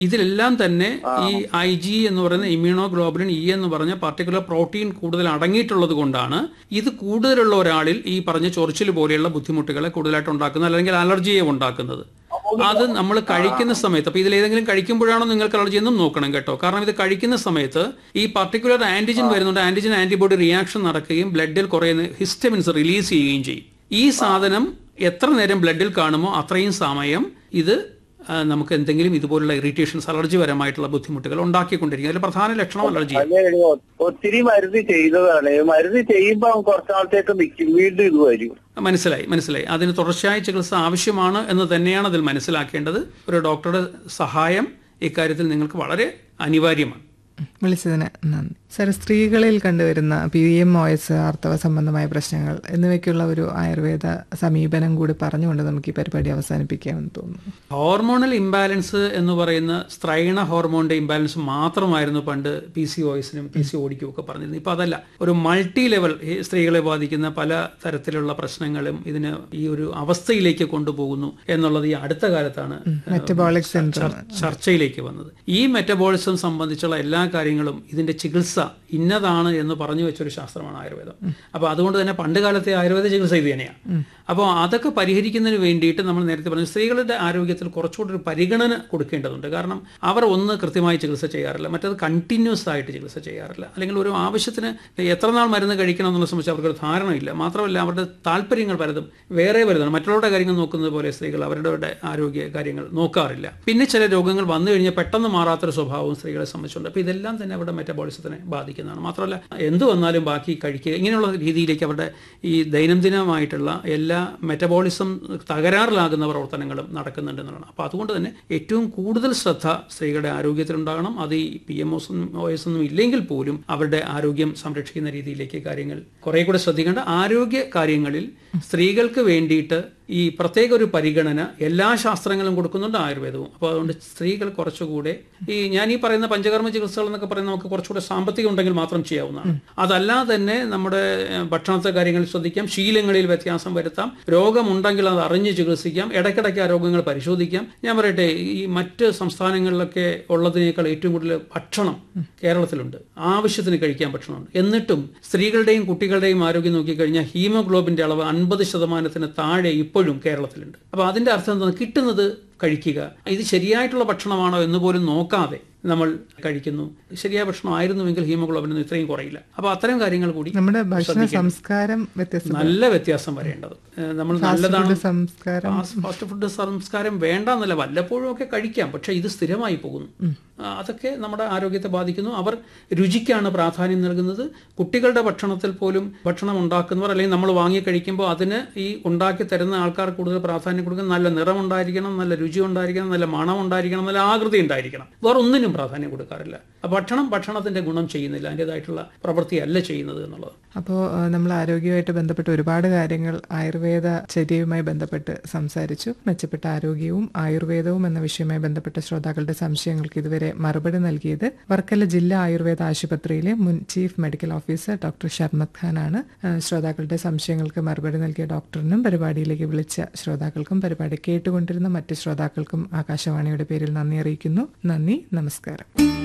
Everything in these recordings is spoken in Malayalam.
ഇതിലെല്ലാം തന്നെ ഈ ഐ ജി എന്ന് പറയുന്ന ഇമ്മ്യൂണോഗ്ലോബുലിൻ ഇ എന്ന് പറഞ്ഞ പർട്ടിക്കുലർ പ്രോട്ടീൻ കൂടുതൽ അടങ്ങിയിട്ടുള്ളത് കൊണ്ടാണ് ഇത് കൂടുതലുള്ള ഒരാളിൽ ഈ പറഞ്ഞ ചൊറിച്ചിൽ പോലെയുള്ള ബുദ്ധിമുട്ടുകളെ കൂടുതലായിട്ട് ഉണ്ടാക്കുന്നത് അല്ലെങ്കിൽ അലർജിയെ ഉണ്ടാക്കുന്നത് അത് നമ്മൾ കഴിക്കുന്ന സമയത്ത് അപ്പൊ ഇതിൽ ഏതെങ്കിലും കഴിക്കുമ്പോഴാണോ നിങ്ങൾക്ക് അലർജി എന്നും നോക്കണം കേട്ടോ കാരണം ഇത് കഴിക്കുന്ന സമയത്ത് ഈ പർട്ടിക്കുലർ ആന്റിജൻ വരുന്നുണ്ട് ആന്റിജൻ ആന്റിബോഡി റിയാക്ഷൻ നടക്കുകയും ബ്ലഡിൽ കുറേ ഹിസ്റ്റമിൻസ് റിലീസ് ചെയ്യുകയും ചെയ്യും ഈ സാധനം എത്ര നേരം ബ്ലഡിൽ കാണുമോ അത്രയും സമയം ഇത് ആ, നമുക്ക് എന്തെങ്കിലും ഇതുപോലുള്ള ഇറിറ്റേഷൻസ് അലർജി പരമായിട്ടുള്ള ബുദ്ധിമുട്ടുകൾ ഉണ്ടാക്കിക്കൊണ്ടിരിക്കും അതിൽ പ്രധാന ലക്ഷണം അലർജി അല്ലേ ഒത്തിരി മരുന്ന് ചെയ്തതാണ് മരുന്ന് ചെയ്യുമ്പോ കുറച്ച് നാളത്തേക്ക് നിൽക്കും വീണ്ടും ഇത് വരും മനസ്സിലായി മനസ്സിലായി അതിന് തുടർച്ചയായ ചികിത്സ ആവശ്യമാണ് എന്ന് തന്നെയാണ് അതിൽ മനസ്സിലാക്കേണ്ടത് ഒരു ഡോക്ടറുടെ സഹായം ഇക്കാര്യത്തിൽ നിങ്ങൾക്ക് വളരെ അനിവാര്യമാണ് വിളിച്ചതിന് നന്ദി സർ സ്ത്രീകളിൽ കണ്ടുവരുന്ന പി എം ഒ എസ് ആർത്തവ സംബന്ധമായ പ്രശ്നങ്ങൾ എന്നിവയ്ക്കുള്ള ഒരു ആയുർവേദ സമീപനം കൂടി പറഞ്ഞുകൊണ്ട് നമുക്ക് ഈ പരിപാടി അവസാനിപ്പിക്കാമെന്ന് തോന്നുന്നു ഹോർമോണൽ ഇംബാലൻസ് എന്ന് പറയുന്ന സ്ത്രൈണ ഹോർമോണിന്റെ ഇംബാലൻസ് മാത്രമായിരുന്നു പണ്ട് പി സി ഒയസിനും പി സി ഒഡിക്കും ഒക്കെ പറഞ്ഞിരുന്നത് ഇപ്പൊ അതല്ല ഒരു മൾട്ടി ലെവൽ ഈ സ്ത്രീകളെ ബാധിക്കുന്ന പല തരത്തിലുള്ള പ്രശ്നങ്ങളും ഇതിന് ഈ ഒരു അവസ്ഥയിലേക്ക് കൊണ്ടുപോകുന്നു എന്നുള്ളത് ഈ അടുത്ത കാലത്താണ് മെറ്റബോളിക് സിൻഡ്രോം ചർ- ചർച്ചയിലേക്ക് വന്നത് ഈ മെറ്റബോളിസം സംബന്ധിച്ചുള്ള എല്ലാ കാര്യങ്ങളും ഇതിന്റെ ചികിത്സ ഇന്നതാണ് എന്ന് പറഞ്ഞു വെച്ചൊരു ശാസ്ത്രമാണ് ആയുർവേദം അപ്പൊ അതുകൊണ്ട് തന്നെ പണ്ട് കാലത്തെ ആയുർവേദ ചികിത്സ ഇത് തന്നെയാണ് അപ്പോൾ അതൊക്കെ പരിഹരിക്കുന്നതിന് വേണ്ടിയിട്ട് നമ്മൾ നേരത്തെ പറഞ്ഞു സ്ത്രീകളുടെ ആരോഗ്യത്തിൽ കുറച്ചുകൂടി ഒരു പരിഗണന കൊടുക്കേണ്ടതുണ്ട് കാരണം അവർ ഒന്ന് കൃത്യമായി ചികിത്സ ചെയ്യാറില്ല മറ്റത് കണ്ടിന്യൂസ് ആയിട്ട് ചികിത്സ ചെയ്യാറില്ല അല്ലെങ്കിൽ ഒരു ആവശ്യത്തിന് എത്ര നാൾ മരുന്ന് കഴിക്കണം എന്നുള്ള സംബന്ധിച്ച് അവർക്കൊരു ധാരണയില്ല മാത്രമല്ല അവരുടെ താല്പര്യങ്ങൾ പലതും വേറെ പലതാണ് മറ്റുള്ളവരുടെ കാര്യങ്ങൾ നോക്കുന്നത് പോലെ സ്ത്രീകൾ അവരുടെ ആരോഗ്യ കാര്യങ്ങൾ നോക്കാറില്ല പിന്നെ ചില രോഗങ്ങൾ വന്നു കഴിഞ്ഞാൽ പെട്ടെന്ന് മാറാത്തൊരു സ്വഭാവവും സ്ത്രീകളെ സംബന്ധിച്ചുണ്ട് അപ്പോൾ ഇതെല്ലാം തന്നെ അവരുടെ മെറ്റബോളിസത്തിനെ ബാധിക്കുന്നതാണ് മാത്രമല്ല എന്ത് വന്നാലും ബാക്കി കഴിക്കുക ഇങ്ങനെയുള്ള രീതിയിലേക്ക് അവരുടെ ഈ ദൈനംദിനമായിട്ടുള്ള എല്ലാ മെറ്റബോളിസം തകരാറിലാകുന്ന പ്രവർത്തനങ്ങളും നടക്കുന്നുണ്ട് എന്നുള്ളതാണ് അപ്പോൾ അതുകൊണ്ട് തന്നെ ഏറ്റവും കൂടുതൽ ശ്രദ്ധ സ്ത്രീകളുടെ ആരോഗ്യത്തിലുണ്ടാകണം അത് ഈ പി എം ഒ എസ് ഒന്നും ഇല്ലെങ്കിൽ പോലും അവരുടെ ആരോഗ്യം സംരക്ഷിക്കുന്ന രീതിയിലേക്ക് കാര്യങ്ങൾ കുറെ കൂടെ ശ്രദ്ധിക്കേണ്ട ആരോഗ്യ കാര്യങ്ങളിൽ സ്ത്രീകൾക്ക് വേണ്ടിയിട്ട് ഈ പ്രത്യേക ഒരു പരിഗണന എല്ലാ ശാസ്ത്രങ്ങളും കൊടുക്കുന്നുണ്ട് ആയുർവേദവും അപ്പോൾ അതുകൊണ്ട് സ്ത്രീകൾ കുറച്ചുകൂടെ ഈ ഞാൻ ഈ പറയുന്ന പഞ്ചകർമ്മ ചികിത്സകൾ എന്നൊക്കെ പറയുന്നത് നമുക്ക് കുറച്ചുകൂടെ സാമ്പത്തികം ഉണ്ടെങ്കിൽ മാത്രം ചെയ്യാവുന്നതാണ് അതല്ലാതെ തന്നെ നമ്മുടെ ഏഹ്, ഭക്ഷണത്തെ കാര്യങ്ങളിൽ ശ്രദ്ധിക്കാം ശീലങ്ങളിൽ വ്യത്യാസം വരുത്താം രോഗമുണ്ടെങ്കിൽ അത് അറിഞ്ഞ് ചികിത്സിക്കാം ഇടയ്ക്കിടയ്ക്ക് ആ രോഗങ്ങൾ പരിശോധിക്കാം ഞാൻ പറയട്ടെ ഈ മറ്റ് സംസ്ഥാനങ്ങളിലൊക്കെ ഉള്ളതിനേക്കാൾ ഏറ്റവും കൂടുതൽ ഭക്ഷണം കേരളത്തിലുണ്ട് ആവശ്യത്തിന് കഴിക്കാൻ ഭക്ഷണമുണ്ട് എന്നിട്ടും സ്ത്രീകളുടെയും കുട്ടികളുടെയും ആരോഗ്യം നോക്കിക്കഴിഞ്ഞാൽ ഹീമോഗ്ലോബിന്റെ അളവ് അൻപത് ശതമാനത്തിന് താഴെ ഇപ്പോഴും കേരളത്തിലുണ്ട് അപ്പോൾ അതിന്റെ അർത്ഥം എന്താണ് കിട്ടുന്നത് കഴിക്കുക ഇത് ശരിയായിട്ടുള്ള ഭക്ഷണമാണോ എന്ന് പോലും നോക്കാതെ നമ്മൾ കഴിക്കുന്നു ശരിയായ ഭക്ഷണം ആയിരുന്നുവെങ്കിൽ ഹീമോഗ്ലോബിൻ ഇത്രയും കുറയില്ല അപ്പോൾ അത്തരം കാര്യങ്ങൾ കൂടി നമ്മുടെ ഭക്ഷണ സംസ്കാരം വ്യത്യസ്ത നല്ല വ്യത്യാസം വരേണ്ടത് ഏഹ് നമ്മൾ നല്ലതാണ് ഫുഡ് സംസ്കാരം ഫാസ്റ്റ് ഫുഡ് സംസ്കാരം വേണ്ടെന്നല്ല വല്ലപ്പോഴും ഒക്കെ കഴിക്കാം പക്ഷെ ഇത് സ്ഥിരമായി പോകുന്നു ആ, അതൊക്കെ നമ്മുടെ ആരോഗ്യത്തെ ബാധിക്കുന്നു അവർ രുചിക്കാണ് പ്രാധാന്യം നൽകുന്നത് കുട്ടികളുടെ ഭക്ഷണത്തിൽ പോലും ഭക്ഷണം ഉണ്ടാക്കുന്നവർ അല്ലെങ്കിൽ നമ്മൾ വാങ്ങി കഴിക്കുമ്പോൾ അതിന് ഈ ഉണ്ടാക്കി തരുന്ന ആൾക്കാർ കൂടുതൽ പ്രാധാന്യം കൊടുക്കുന്നത് നല്ല നിറം ഉണ്ടായിരിക്കണം നല്ല രുചി ഉണ്ടായിരിക്കണം നല്ല മണം ഉണ്ടായിരിക്കണം നല്ല ആകൃതി ഉണ്ടായിരിക്കണം വേറെ ഒന്നിനും പ്രാധാന്യം കൊടുക്കാറില്ല ആ ഭക്ഷണം ഭക്ഷണത്തിന്റെ ഗുണം ചെയ്യുന്നില്ല അതിൻ്റെതായിട്ടുള്ള പ്രവൃത്തിയല്ല ചെയ്യുന്നത് എന്നുള്ളത് അപ്പോൾ നമ്മൾ ആരോഗ്യമായിട്ട് ബന്ധപ്പെട്ട് ഒരുപാട് കാര്യങ്ങൾ ആയുർവേദ ചര്യയുമായി ബന്ധപ്പെട്ട് സംസാരിച്ചു മെച്ചപ്പെട്ട ആരോഗ്യവും ആയുർവേദവും എന്ന വിഷയവുമായി ബന്ധപ്പെട്ട ശ്രോതാക്കളുടെ സംശയങ്ങൾക്ക് ഇതുവരെ മറുപടി നൽകിയത് വർക്കല ജില്ലാ ആയുർവേദ ആശുപത്രിയിലെ മുൻ chief medical officer doctor Sharmath ഖാനാണ് ആ, ശ്രോതാക്കളുടെ സംശയങ്ങൾക്ക് മറുപടി നൽകിയ ഡോക്ടറിനും പരിപാടിയിലേക്ക് വിളിച്ച ശ്രോതാക്കൾക്കും പരിപാടി കേട്ടുകൊണ്ടിരുന്ന മറ്റ് ശ്രോതാക്കൾക്കും ആകാശവാണിയുടെ പേരിൽ നന്ദി അറിയിക്കുന്നു നന്ദി നമസ്കാരം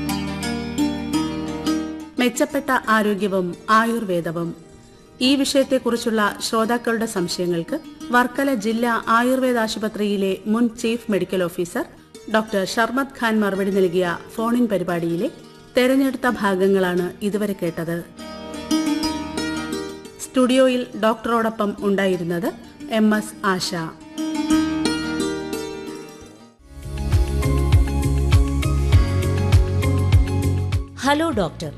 മെച്ചപ്പെട്ട ആരോഗ്യവും ആയുർവേദവും ഈ വിഷയത്തെക്കുറിച്ചുള്ള ശ്രോതാക്കളുടെ സംശയങ്ങൾക്ക് വർക്കല ജില്ലാ ആയുർവേദ ആശുപത്രിയിലെ മുൻ chief medical officer doctor Sharmath Khan മറുപടി നൽകിയ ഫോണിൻ പരിപാടിയിലെ തെരഞ്ഞെടുത്ത ഭാഗങ്ങളാണ് ഇതുവരെ കേട്ടത് സ്റ്റുഡിയോയിൽ ഡോക്ടറോടൊപ്പം ഉണ്ടായിരുന്നത് M S Asha hello doctor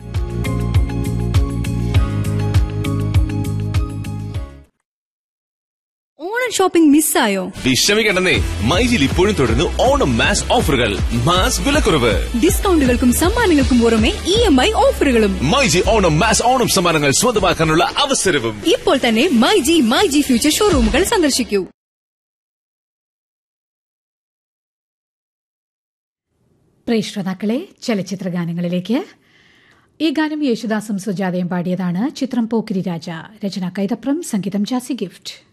Onam shopping മിസ്സായോ വിഷമിക്കണ്ടെന്നേ മൈജിൽ ഇപ്പോഴും തുടരുന്നു ഓണം മാസ് ഓഫറുകൾ മാസ് വിലക്കുറവ് ഡിസ്കൗണ്ടുകൾക്കും സമ്മാനങ്ങൾക്കും പുറമെ ഇ എം ഐ ഓഫറുകളും മൈജി ഓണം മാസ് ഓണം സമ്മാനങ്ങൾ സ്വന്തമാക്കാനുള്ള അവസരവും ഇപ്പോൾ തന്നെ my G my G future ഷോറൂമുകൾ സന്ദർശിക്കൂ പ്രിയ ശ്രോതാക്കളെ ചലച്ചിത്ര ഗാനങ്ങളിലേക്ക് ഈ ഗാനം യേശുദാസും സുജാതയും പാടിയതാണ് ചിത്രം പോക്കിരി രാജ രചന കൈതപ്രം സംഗീതം ജാസി ഗിഫ്റ്റ്